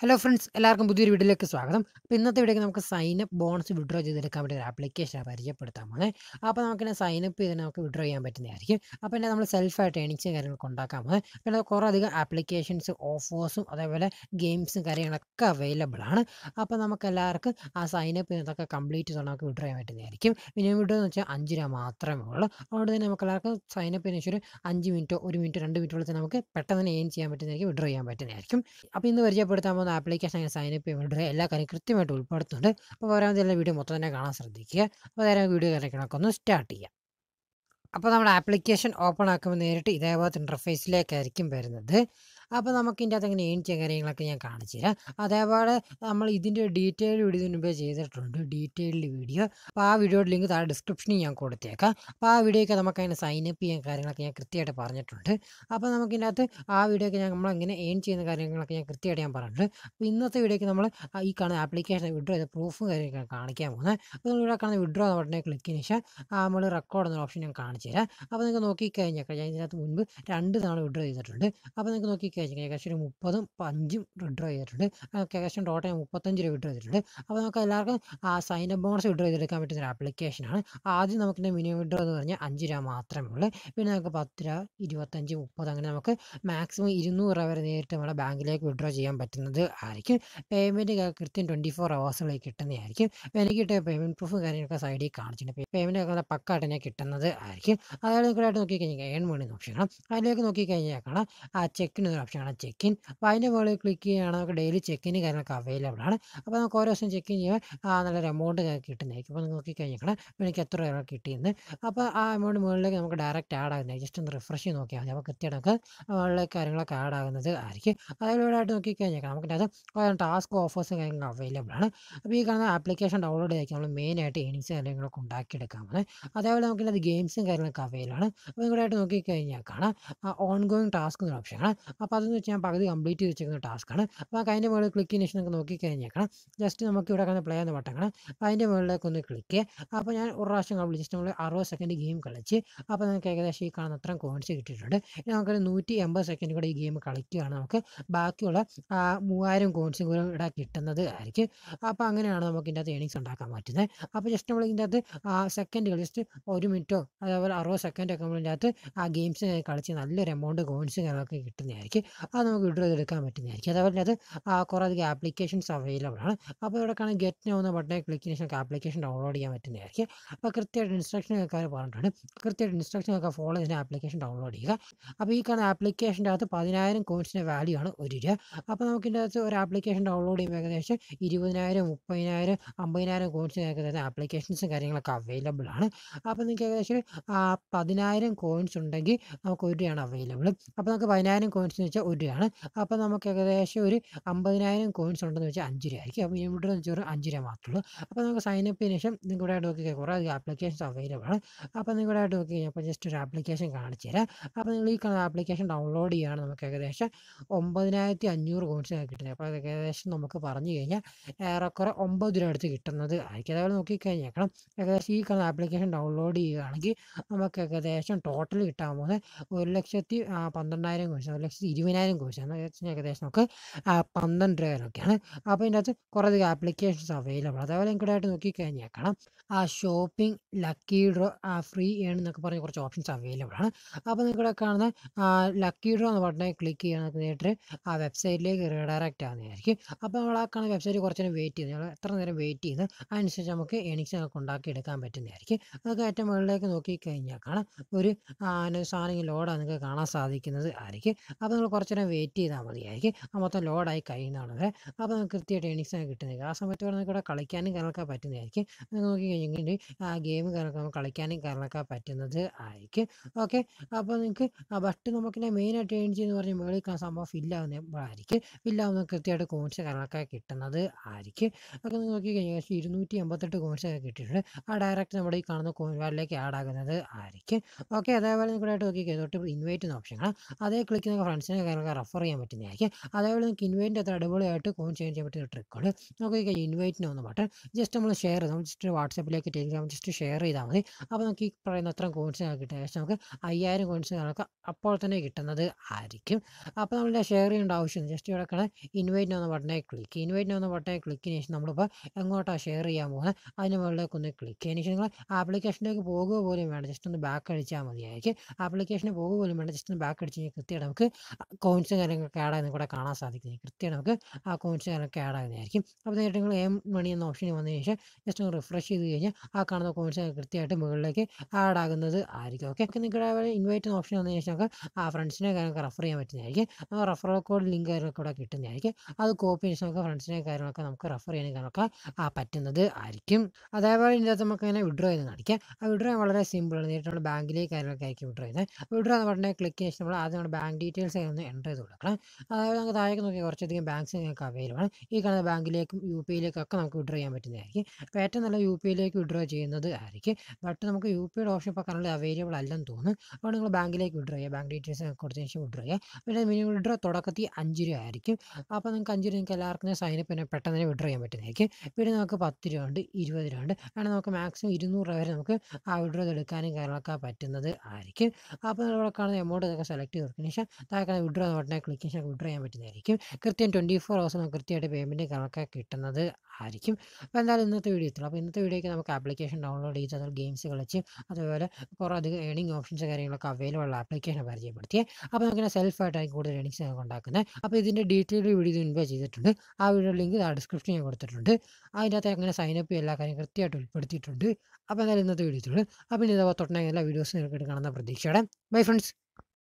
hello friends എല്ലാവർക്കും പുതിയൊരു വീഡിയോയിലേക്ക് സ്വാഗതം അപ്പോൾ ഇന്നത്തെ വീഡിയോക്ക് നമുക്ക് സൈൻ അപ്പ് ബോണസ് വിഡ്രോ ചെയ്തെടുക്കാൻ വേണ്ടി ഒരു ആപ്ലിക്കേഷൻ പരിചയപ്പെടുത്താൻ പോകുന്നത് അപ്പോൾ നമുക്കിനെ സൈൻ അപ്പ് ചെയ്ത് നമുക്ക് വിഡ്രോ ചെയ്യാൻ പറ്റുന്നതായിരിക്കും അപ്പോൾ പിന്നെ നമ്മൾ സെൽഫായിട്ട് ഏണിങ്സ് കാര്യങ്ങളൊക്കെ ഉണ്ടാക്കാൻ പോകുന്നത് പിന്നെ കുറേ അധികം ആപ്ലിക്കേഷൻസ് ഓഫേഴ്സും അതേപോലെ ഗെയിംസും കാര്യങ്ങളൊക്കെ അവൈലബിൾ ആണ് അപ്പോൾ നമുക്ക് എല്ലാവർക്കും ആ സൈൻ അപ്പ് ചെയ്യുന്നതൊക്കെ കംപ്ലീറ്റ് ചെയ്ത് നമുക്ക് വിഡ്രോ ചെയ്യാൻ പറ്റുന്നതായിരിക്കും മിനിമം വിഡ്രോ എന്ന് വെച്ചാൽ അഞ്ച് രൂപ മാത്രമേ ഉള്ളൂ അതുകൊണ്ട് തന്നെ നമുക്ക് എല്ലാവർക്കും സൈൻ അപ്പ് ചെയ്യുന്ന ഒരു അഞ്ച് മിനിറ്റോ ഒരു മിനിറ്റ് രണ്ട് മിനിറ്റ് തന്നെ നമുക്ക് പെട്ടെന്ന് തന്നെ ഏൺ ചെയ്യാൻ പറ്റുന്നതായിരിക്കും വിഡ്രോ ചെയ്യാൻ പറ്റുന്നതായിരിക്കും അപ്പോൾ ഇന്ന് പരിചയപ്പെടുത്താൻ പോകുന്ന ആപ്ലിക്കേഷൻ അങ്ങനെ സൈൻ അപ്പ് ചെയ്യുമ്പോൾ എല്ലാ കാര്യം കൃത്യമായിട്ട് ഉൾപ്പെടുത്തുന്നുണ്ട് അപ്പോൾ വരാമെന്നുള്ള വീഡിയോ മൊത്തം തന്നെ കാണാൻ ശ്രദ്ധിക്കുക അപ്പോൾ നേരെ വീഡിയോ കാര്യങ്ങളൊക്കെ ഒന്ന് സ്റ്റാർട്ട് ചെയ്യാം അപ്പോൾ നമ്മുടെ ആപ്ലിക്കേഷൻ ഓപ്പൺ ആക്കുമ്പോൾ നേരിട്ട് ഇതേപോലത്തെ ഇൻ്റർഫേസിലേക്കായിരിക്കും വരുന്നത് അപ്പോൾ നമുക്ക് ഇതിൻ്റെ അകത്ത് എങ്ങനെ ഏൺ ചെയ്യാൻ കാര്യങ്ങളൊക്കെ ഞാൻ കാണിച്ചു തരാം അതേപോലെ നമ്മൾ ഇതിൻ്റെ ഡീറ്റെയിൽ വീഡിയോ ഇതിന് മുമ്പേ ചെയ്തിട്ടുണ്ട് ഡീറ്റെയിൽഡ് വീഡിയോ അപ്പോൾ ആ വീഡിയോയുടെ ലിങ്ക് താഴെ ഡിസ്ക്രിപ്ഷനിൽ ഞാൻ കൊടുത്തേക്കാം അപ്പോൾ ആ വീഡിയോയ്ക്ക് നമുക്ക് അതിന് സൈൻ അപ്പ് ചെയ്യാൻ കാര്യങ്ങളൊക്കെ ഞാൻ കൃത്യമായിട്ട് പറഞ്ഞിട്ടുണ്ട് അപ്പോൾ നമുക്ക് ഇതിൻ്റെ അകത്ത് ആ വീഡിയോയ്ക്ക് ഞാൻ നമ്മൾ എങ്ങനെ ഏൺ ചെയ്യുന്ന കാര്യങ്ങളൊക്കെ ഞാൻ കൃത്യമായിട്ട് ഞാൻ പറഞ്ഞിട്ടുണ്ട് അപ്പോൾ ഇന്നത്തെ വീഡിയോയ്ക്ക് നമ്മൾ ഈ കാണുന്ന ആപ്ലിക്കേഷൻ വിഡ്രോ ചെയ്ത പ്രൂഫും കാര്യങ്ങളൊക്കെ കാണിക്കാൻ പോകുന്നത് അപ്പോൾ നിങ്ങൾ ഇവിടെ കാണുന്ന വിഡ്രോ എന്ന ബട്ടനെ ക്ലിക്ക് ചെയ്തതിന് ശേഷം നമ്മൾ റെക്കോർഡ് എന്ന ഓപ്ഷൻ ഞാൻ കാണിച്ചു തരാം അപ്പോൾ നിങ്ങൾക്ക് നോക്കിക്കഴിഞ്ഞാൽ ഞാൻ ഇതിനകത്ത് മുൻപ് രണ്ട് തവണ വിഡ്രോ ചെയ്തിട്ടുണ്ട് അപ്പോൾ നിങ്ങൾക്ക് നോക്കിക്കഴിഞ്ഞാൽ ഏകദേശം ഒരു മുപ്പതും അഞ്ചും വിഡ്രോ ചെയ്തിട്ടുണ്ട് നമുക്ക് ഏകദേശം ടോട്ടൽ മുപ്പത്തഞ്ച് രൂപ വിഡ്രോ ചെയ്തിട്ടുണ്ട് അപ്പോൾ നമുക്ക് എല്ലാവർക്കും ആ സൈൻ അപ്പ് ബോണസ് വിഡ്രോ ചെയ്തെടുക്കാൻ പറ്റുന്ന ഒരു ആപ്ലിക്കേഷനാണ് ആദ്യം നമുക്ക് മിനിമം വിഡ്രോ എന്ന് പറഞ്ഞാൽ അഞ്ച് രൂപ മാത്രമേ ഉള്ളൂ പിന്നെ നമുക്ക് പത്ത് രൂപ ഇരുപത്തഞ്ച് മുപ്പത് അങ്ങനെ നമുക്ക് മാക്സിമം ഇരുന്നൂറ് രൂപ വരെ നേരിട്ട് നമ്മുടെ ബാങ്കിലേക്ക് വിഡ്രോ ചെയ്യാൻ പറ്റുന്നത് ആയിരിക്കും പേയ്മെൻറ്റ് കൃത്യം ട്വൻറ്റി ഫോർ അവേഴ്സുകളിൽ കിട്ടുന്നതായിരിക്കും അപ്പോൾ എനിക്ക് കിട്ടിയ പേയ്മെൻറ്റ് പ്രൂഫ് കാര്യങ്ങളൊക്കെ സൈഡിൽ കാണിച്ചിട്ടുണ്ട് പേയ്മെൻറ്റ് ഒക്കെ പക്കായിട്ട് തന്നെ കിട്ടുന്നത് ആയിരിക്കും അതായത് നിങ്ങളായിട്ട് നോക്കിക്കഴിഞ്ഞാൽ ഏൺ മണി ഓപ്ഷൻ കാണാം അതിലേക്ക് നോക്കിക്കഴിഞ്ഞാൽ കാണാം ആ ചെക്കിന് ഒരു ഓപ്ഷൻ കാണാം ചെക്കിൻ അപ്പോൾ അതിൻ്റെ മുകളിൽ ക്ലിക്ക് ചെയ്യുകയാണെങ്കിൽ നമുക്ക് ഡെയിലി ചെക്കിന് കാര്യങ്ങളൊക്കെ അവൈലബിൾ ആണ് അപ്പോൾ നമുക്ക് ഓരോ ദിവസം ചെക്ക് ചെയ്യുമ്പോൾ ആ നല്ലൊരു എമൗണ്ട് കിട്ടുന്നതായിരിക്കും അപ്പോൾ നോക്കിക്കഴിഞ്ഞാൽ കാണാം എനിക്ക് എത്ര രൂപ കിട്ടിയെന്ന് അപ്പോൾ ആ എമൗണ്ട് മുകളിലേക്ക് നമുക്ക് ഡയറക്റ്റ് ആഡ് ആകുന്നത് ജസ്റ്റ് ഒന്ന് റിഫ്രഷ് ചെയ്ത് നോക്കിയാൽ മതി അപ്പോൾ കൃത്യമായിട്ട് നമുക്ക് മുകളിലേക്ക് കാര്യങ്ങളൊക്കെ ആഡ് ആകുന്നത് ആയിരിക്കും അതേപോലെ ആയിട്ട് നോക്കിക്കഴിഞ്ഞാൽ നമുക്ക് അത് ടാസ്ക് ഓഫേഴ്സ് കാര്യങ്ങൾ അവൈലബിൾ ആണ് അപ്പോൾ ഈ കാണുന്ന ആപ്ലിക്കേഷൻ ഡൗൺലോഡ് ചെയ്താൽ നമ്മൾ മെയിനായിട്ട് ഏണിങ്സ് കാര്യങ്ങളൊക്കെ ഉണ്ടാക്കിയെടുക്കാൻ പോകുന്നത് അതേപോലെ നമുക്കിത് ഗെയിംസും കാര്യങ്ങളൊക്കെ അവൈലബിൾ ആണ് അപ്പോൾ നിങ്ങളായിട്ട് നോക്കിക്കഴിഞ്ഞാൽ കാണാം ഓൺ ഗോയിങ് ടാസ്ക് എന്നൊരു ഓപ്ഷനാണ് അപ്പോൾ അതെന്ന് വെച്ചാൽ ഞാൻ പകുതി കംപ്ലീറ്റ് ചെയ്ത് വെച്ചിരിക്കുന്ന ടാസ്ക്കാണ് അപ്പോൾ അതിൻ്റെ മുകളിൽ ക്ലിക്ക് ചെയ്യുന്ന ശേഷം നമുക്ക് നോക്കിക്കഴിഞ്ഞാൽ കാണാം ജസ്റ്റ് നമുക്ക് ഇവിടെ കാണുന്ന പ്ലേ എന്ന ബട്ടൺ കാണാം അപ്പോൾ അതിൻ്റെ മുകളിലേക്ക് ഒന്ന് ക്ലിക്ക് ചെയ്യുക അപ്പോൾ ഞാൻ ഒരു പ്രാവശ്യം കംപ്ലീറ്റ് ജസ്റ്റ് നമ്മൾ അറുപത് സെക്കൻഡ് ഗെയിം കളിച്ച് അപ്പോൾ നമുക്ക് ഏകദേശം ഈ കാണുന്ന അത്രയും കോയിൻസ് കിട്ടിയിട്ടുണ്ട് ഇനി നമുക്കൊരു നൂറ്റി എൺപത് സെക്കൻഡ് കൂടെ ഈ ഗെയിം കളിക്കുകയാണ് നമുക്ക് ബാക്കിയുള്ള മൂവായിരം കോയിൻസും കൂടെ ഇവിടെ കിട്ടുന്നത് ആയിരിക്കും അപ്പോൾ അങ്ങനെയാണ് നമുക്ക് ഇതിൻ്റെ അകത്ത് ഏണിങ്സ് ഉണ്ടാക്കാൻ പറ്റുന്നത് അപ്പോൾ ജസ്റ്റ് നമ്മൾ ഇതിൻ്റെ അകത്ത് സെക്കൻഡുകൾ ജസ്റ്റ് ഒരു മിനിറ്റോ അതേപോലെ അറുപത് സെക്കൻഡൊക്കെ നമ്മൾ ഇതിൻ്റെ അകത്ത് ആ ഗെയിംസ് കളിച്ച് നല്ലൊരു എമൗണ്ട് കോയിൻസ് കാര്യങ്ങളൊക്കെ കിട്ടുന്നതായിരിക്കും അത് നമുക്ക് വിഡ്രോ ചെയ്തെടുക്കാൻ പറ്റുന്നതായിരിക്കും അതേപോലെ അത് കുറേ അധികം ആപ്ലിക്കേഷൻസ് അവൈലബിൾ ആണ് അപ്പോൾ ഇവിടെ കാണാൻ ഗെറ്റ് നോ എന്ന ബട്ടനെ ക്ലിക്ക് ചെയ്യുന്ന ശേഷം ആപ്ലിക്കേഷൻ ഡൗൺലോഡ് ചെയ്യാൻ പറ്റുന്നതായിരിക്കും അപ്പോൾ കൃത്യമായിട്ട് ഇൻസ്ട്രക്ഷൻ ഒക്കെ പറഞ്ഞിട്ടുണ്ട് കൃത്യമായിട്ട് ഇൻസ്ട്രക്ഷൻ ഒക്കെ ഫോളോ ചെയ്ത് ആപ്ലിക്കേഷൻ ഡൗൺലോഡ് ചെയ്യുക അപ്പോൾ ഈ കാണുന്ന ആപ്ലിക്കേഷൻ്റെ അകത്ത് പതിനായിരം കോയിൻസിൻ്റെ വാല്യൂ ആണ് ഒരു രൂപ അപ്പോൾ നമുക്ക് ഇതിൻ്റെ അകത്ത് ഒരു ആപ്ലിക്കേഷൻ ഡൗൺലോഡ് ചെയ്യുമ്പോൾ ഏകദേശം ഇരുപതിനായിരം മുപ്പതിനായിരം അമ്പതിനായിരം കോയിൻസ് തരുന്ന ആപ്ലിക്കേഷൻസും കാര്യങ്ങളൊക്കെ അവൈലബിൾ ആണ് അപ്പോൾ നിങ്ങൾക്ക് ഏകദേശം പതിനായിരം കോയിൻസ് ഉണ്ടെങ്കിൽ നമുക്ക് ഒരു രൂപയാണ് അവൈലബിൾ അപ്പോൾ നമുക്ക് പതിനായിരം കോയിൻസ് എന്ന് വെച്ചാൽ ഒരു രൂപയാണ് അപ്പോൾ നമുക്ക് ഏകദേശം ഒരു അമ്പതിനായിരം കോയിൻസ് ഉണ്ടെന്ന് വെച്ചാൽ അഞ്ച് രൂപ ആയിരിക്കും അപ്പോൾ ഇവിടെ എന്ന് വെച്ചാൽ ഒരു അഞ്ച് രൂപ മാത്രമേ ഉള്ളൂ അപ്പോൾ നമുക്ക് സൈൻ അപ്പിന് ശേഷം നിങ്ങൾക്ക് ഇവിടെ നോക്കി കുറേ അധികം ആപ്ലിക്കേഷൻസ് അവൈലബിൾ ആണ് അപ്പോൾ നിങ്ങൾ ഇവിടെ നോക്കി കഴിഞ്ഞാൽ ജസ്റ്റ് ഒരു ആപ്ലിക്കേഷൻ കാണിച്ചു തരാം അപ്പോൾ നിങ്ങൾ ഈ കാണുന്ന ആപ്ലിക്കേഷൻ ഡൗൺലോഡ് ചെയ്യുകയാണ് നമുക്ക് ഏകദേശം ഒമ്പതിനായിരത്തി അഞ്ഞൂറ് കോയിൻസ് കിട്ടുന്നത് അപ്പോൾ ഏകദേശം നമുക്ക് പറഞ്ഞു കഴിഞ്ഞാൽ ഏറെക്കുറെ ഒമ്പത് രൂപ അടുത്ത് കിട്ടുന്നത് ആയിരിക്കും അതേപോലെ നോക്കിക്കഴിഞ്ഞേക്കണം ഏകദേശം ഈ കാണുന്ന ആപ്ലിക്കേഷൻ ഡൗൺലോഡ് ചെയ്യുകയാണെങ്കിൽ നമുക്ക് ഏകദേശം ടോട്ടൽ കിട്ടാൻ പോകുന്നത് ഒരു ലക്ഷത്തി പന്ത്രണ്ടായിരം കോഴ്സ് ഒരു ലക്ഷത്തി ഇരുപതിനായിരം കോഴ്സ് എന്ന് വെച്ചാൽ ഏകദേശം നമുക്ക് പന്ത്രണ്ട് രൂപയൊക്കെയാണ് അപ്പോൾ ഇതിൻ്റെ അകത്ത് കുറേ അധികം ആപ്ലിക്കേഷൻസ് അവൈലബിൾ അതേപോലെ നിങ്ങൾക്കായിട്ട് നോക്കിക്കഴിഞ്ഞാൽ കാണാം ആ shopping lucky draw free earn എന്നൊക്കെ പറഞ്ഞ കുറച്ച് ഓപ്ഷൻസ് അവൈലബിൾ ആണ് അപ്പോൾ നിങ്ങളുടെ കാണുന്ന ലക്കി ഡ്രോ എന്ന ബട്ടനെ ക്ലിക്ക് ചെയ്യണമെന്ന് നേരിട്ട് ആ വെബ്സൈറ്റിലേക്ക് റീഡയറക്റ്റ് ആകുന്നതായിരിക്കും അപ്പോൾ നമ്മൾ ആ കാണുന്ന വെബ്സൈറ്റ് കുറച്ച് നേരം വെയിറ്റ് ചെയ്ത് ഞങ്ങൾ എത്ര നേരം വെയിറ്റ് ചെയ്ത് അതനുസരിച്ച് നമുക്ക് എണിക്സ് നമുക്ക് ഉണ്ടാക്കിയെടുക്കാൻ പറ്റുന്നതായിരിക്കും അതൊക്കെ ഏറ്റവും മുകളിലേക്ക് നോക്കിക്കഴിഞ്ഞാൽ കാണാം ഒരു സാധനം ലോഡാണ് നിങ്ങൾക്ക് കാണാൻ സാധിക്കുന്നത് ആയിരിക്കും അപ്പോൾ നിങ്ങൾ കുറച്ച് നേരം വെയിറ്റ് ചെയ്താൽ മതിയായിരിക്കും ആ മൊത്തം ലോഡായി കഴിയുന്നതാണ് വരെ അപ്പോൾ നമുക്ക് കൃത്യമായിട്ട് എണിക്സ് കിട്ടുന്നത് ആ സമയത്ത് നമുക്ക് ഇവിടെ കളിക്കാനും കാര്യങ്ങളൊക്കെ പറ്റുന്നതായിരിക്കും നിങ്ങൾ നോക്കി കഴിഞ്ഞെങ്കിൽ ആ ഗെയിം കാര്യങ്ങളൊക്കെ നമുക്ക് കളിക്കാനും കാര്യങ്ങളൊക്കെ പറ്റുന്നത് ആയിരിക്കും ഓക്കെ അപ്പോൾ നിങ്ങൾക്ക് ബട്ട് നമുക്കിനെ മെയിനായിട്ട് ഏൺ ചെയ്യുന്ന പറഞ്ഞാൽ മുകളിൽ സംഭവം ഫില്ലാവുന്നതായിരിക്കും ഫില്ലാവുന്ന കൃത്യമായിട്ട് കോയിൻസ് കാര്യങ്ങളൊക്കെ കിട്ടുന്നത് ആയിരിക്കും ഒക്കെ നിങ്ങൾ നോക്കി കഴിഞ്ഞാൽ ഇരുന്നൂറ്റി എൺപത്തെട്ട് കോയിൻസ് ഒക്കെ കിട്ടിയിട്ടുണ്ട് ആ ഡയറക്റ്റ് നമ്മുടെ ഈ കാണുന്ന കോയിൻ വാലിലേക്ക് ആഡ് ആകുന്നത് ആയിരിക്കും ഓക്കെ അതേപോലെ നിങ്ങളായിട്ട് നോക്കി തൊട്ട് ഇൻവൈറ്റ് എന്ന ഓപ്ഷൻ കാണാം അതേ ക്ലിക്ക് നിങ്ങൾക്ക് ഫ്രണ്ട്സിനെ കാര്യങ്ങളൊക്കെ റെഫർ ചെയ്യാൻ പറ്റുന്നതായിരിക്കും അതേപോലെ നിങ്ങൾക്ക് ഇൻവൈറ്റിൻ്റെ അത്ര അടിപൊളിയായിട്ട് കോയിൻ ചേഞ്ച് ചെയ്യാൻ പറ്റുന്ന ട്രിക്കുകൾ നമുക്ക് ഈ ഇൻവൈറ്റിന് ഒന്ന് ബട്ടൺ ജസ്റ്റ് നമ്മൾ ഷെയർ ചെയ്ത് നമ്മൾ ജസ്റ്റ് വാട്സാപ്പിലേക്ക് ടെലിഗ്രാം ജസ്റ്റ് ഷെയർ ചെയ്താൽ മതി അപ്പോൾ നമുക്ക് ഈ പറയുന്ന അത്രയും കോയിൻസ് കിട്ടിയ ശേഷം നമുക്ക് അയ്യായിരം കോയിൻസ് നമുക്ക് അപ്പോൾ തന്നെ കിട്ടുന്നത് ആയിരിക്കും അപ്പോൾ നമ്മൾ ഷെയർ ചെയ്യേണ്ട ആവശ്യം ജസ്റ്റ് ഇവിടെ കിടന്ന് ഇൻവൈറ്റിന് വന്ന ബട്ടനെ ക്ലിക്ക് ഇൻവൈറ്റിന് വന്ന ബട്ടനെ ക്ലിക്കിന് ശേഷം നമ്മളിപ്പോൾ എങ്ങോട്ടാണ് ഷെയർ ചെയ്യാൻ പോകുന്നത് അതിന് മുകളിലേക്ക് ഒന്ന് ക്ലിക്ക് ചെയ്യുന്നതിന് ശേഷം നിങ്ങൾ ആപ്ലിക്കേഷനിലേക്ക് പോകുക പോലും വേണ്ട ജസ്റ്റ് ഒന്ന് ബാക്ക് അടിച്ചാൽ മതിയായിരിക്കും ആപ്ലിക്കേഷന് പോകുക പോലും വേണ്ട ജസ്റ്റ് ഒന്ന് ബാക്ക് അടിച്ച് കഴിഞ്ഞാൽ കൃത്യമായിട്ട് നമുക്ക് കോയിൻസ് കാര്യങ്ങളൊക്കെ ആഡ് ആകുന്നത് കൂടെ കാണാൻ സാധിക്കുന്നത് കൃത്യമായിട്ട് നമുക്ക് ആ കോയിൻസ് കാര്യങ്ങളൊക്കെ ആഡ് ആകുന്നതായിരിക്കും അപ്പോൾ നേരിട്ട് നിങ്ങൾ എം മണി എന്ന ഓപ്ഷനിൽ വന്നതിന് ശേഷം ജസ്റ്റ് ഒന്ന് റിഫ്രഷ് ചെയ്ത് കഴിഞ്ഞാൽ ആ കാണുന്ന കോയിൻസ് കൃത്യമായിട്ട് മുകളിലേക്ക് ആഡ് ആകുന്നത് ആയിരിക്കും ഓക്കെ നിങ്ങളുടെ ഇൻവൈറ്റ് എന്ന ഓപ്ഷൻ വന്നതിന് ശേഷം നമുക്ക് ആ ഫ്രണ്ട്സിനെ കാര്യങ്ങളൊക്കെ റെഫർ ചെയ്യാൻ പറ്റുന്നതായിരിക്കും ആ റെഫറൽ കോഡ് ലിങ്ക് കാര്യങ്ങളൊക്കെ ഇവിടെ കിട്ടുന്നതായിരിക്കും അത് കോപ്പി ചെയ്ത് നമുക്ക് ഫ്രണ്ട്സിനെ കാര്യങ്ങളൊക്കെ നമുക്ക് റെഫർ ചെയ്യാൻ കാര്യങ്ങളൊക്കെ ആ പറ്റുന്നത് ആയിരിക്കും അതേപോലെ ഇതിൻ്റെ അകത്ത് നമുക്ക് ഇങ്ങനെ വിഡ്രോ ചെയ്ത് കാണിക്കാം ആ വിഡ്രോ വളരെ സിമ്പിളാണ് നേരിട്ട് നമ്മൾ ബാങ്കിലേക്ക് കാര്യങ്ങളൊക്കെ ആയിരിക്കും വിഡ്രോ ചെയ്യുന്നത് വിഡ്രോ എന്ന ബട്ടനെ ക്ലിക്ക് ചെയ്ത് നമ്മൾ ആദ്യം നമ്മുടെ ബാങ്ക് ഡീറ്റെയിൽസ് ഒന്ന് എൻ്റർ ചെയ്ത് കൊടുക്കണം അതായത് നമുക്ക് താഴേക്ക് നോക്കി കുറച്ചധികം ബാങ്ക്സ് നിങ്ങൾക്ക് അവൈലബിൾ ആണ് ഈ കാണുന്ന ബാങ്കിലേക്കും യു പി ഐയിലേക്കൊക്കെ നമുക്ക് വിഡ്രോ ചെയ്യാൻ പറ്റുന്നതായിരിക്കും അപ്പോൾ ഏറ്റവും നല്ല യു പി ഐയിലേക്ക് വിഡ്രോ ചെയ്യുന്നത് ആയിരിക്കും ബട്ട് നമുക്ക് യു പിയുടെ ഓപ്ഷൻ ഇപ്പോൾ കറണ്ട് അവൈലബിൾ അല്ലെന്ന് തോന്നുന്നു അപ്പോൾ നിങ്ങൾ ബാങ്കിലേക്ക് വിഡ്രോ ചെയ്യുക ബാങ്ക് ഡീറ്റെയിൽസ് കൊടുത്തതിന് ശേഷം വിഡ്രോ ചെയ്യുക പിന്നെ മിനിമം വിഡ്രോ തുടക്കത്തിൽ അഞ്ച് രൂപ ആയിരിക്കും അപ്പോൾ നിങ്ങൾക്ക് അഞ്ച് രൂപ നിങ്ങൾക്ക് എല്ലാവർക്കും സൈനപ്പ് പിന്നെ പെട്ടെന്ന് തന്നെ വിഡ്രോ ചെയ്യാൻ പറ്റുന്നതായിരിക്കും പിന്നെ നമുക്ക് പത്ത് രൂപ ഉണ്ട് ഇരുപത് രൂപ ഉണ്ട് അങ്ങനെ നമുക്ക് മാക്സിമം ഇരുന്നൂറ് രൂപ വരെ നമുക്ക് ആ വിഡ്രോ എടുക്കാനും കാര്യങ്ങളൊക്കെ പറ്റുന്നത് ആയിരിക്കും അപ്പോൾ ഇവിടെ കാണുന്ന എമൗണ്ട് ഇതൊക്കെ സെലക്ട് ചെയ്ത് കൊടുത്തതിന് ശേഷം താഴെ വിഡ്രോ എന്ന ബട്ടനെ ക്ലിക്ക് ചെയ്യാൻ വിഡ്രോ ചെയ്യാൻ പറ്റുന്നതായിരിക്കും കൃത്യം ട്വൻറ്റി ഫോർ ഹവേഴ്സ് നമുക്ക് കൃത്യമായിട്ട് പേയ്മെൻറ്റ് കാര്യങ്ങളൊക്കെ കിട്ടുന്നത് ആയിരിക്കും അപ്പോൾ എന്തായാലും ഇന്നത്തെ വീഡിയോ എത്തുള്ളൂ അപ്പോൾ ഇന്നത്തെ വീഡിയോയ്ക്ക് നമുക്ക് ആപ്ലിക്കേഷൻ ഡൗൺലോഡ് ചെയ്ത് അതിൽ ഗെയിംസ് കളിച്ച് അതുപോലെ കുറേ അധികം ഏണിംഗ് ഓപ്ഷൻസ് കാര്യങ്ങളൊക്കെ അവൈലബിൾ ഉള്ള ആപ്ലിക്കേഷൻ പരിചയപ്പെടുത്തിയത് അപ്പോൾ നമുക്ക് സെൽഫായിട്ടായിരിക്കും കൂടുതൽ ഏണിങ്സ് ഉണ്ടാക്കുന്നത് അപ്പോൾ ഇതിൻ്റെ ഡീറ്റെയിൽ വീഡിയോ മുൻപേ ചെയ്തിട്ടുണ്ട് ആ വീഡിയോ ലിങ്ക് ആ ഡിസ്ക്രിപ്ഷൻ ഞാൻ കൊടുത്തിട്ടുണ്ട് അതിൻ്റെ അകത്ത് എങ്ങനെ സൈനപ്പ് ചെയ്യുക എല്ലാ കാര്യം കൃത്യമായിട്ട് ഉൾപ്പെടുത്തിയിട്ടുണ്ട് അപ്പോൾ എന്തായാലും ഇന്നത്തെ വീഡിയോ എത്തുള്ളൂ അപ്പോൾ ഇനി ഇതേപോലെ തൊട്ടനെ എല്ലാ വീഡിയോസും നിങ്ങൾക്ക് കാണുന്ന പ്രതീക്ഷയോടെ ബൈ ഫ്രണ്ട്സ്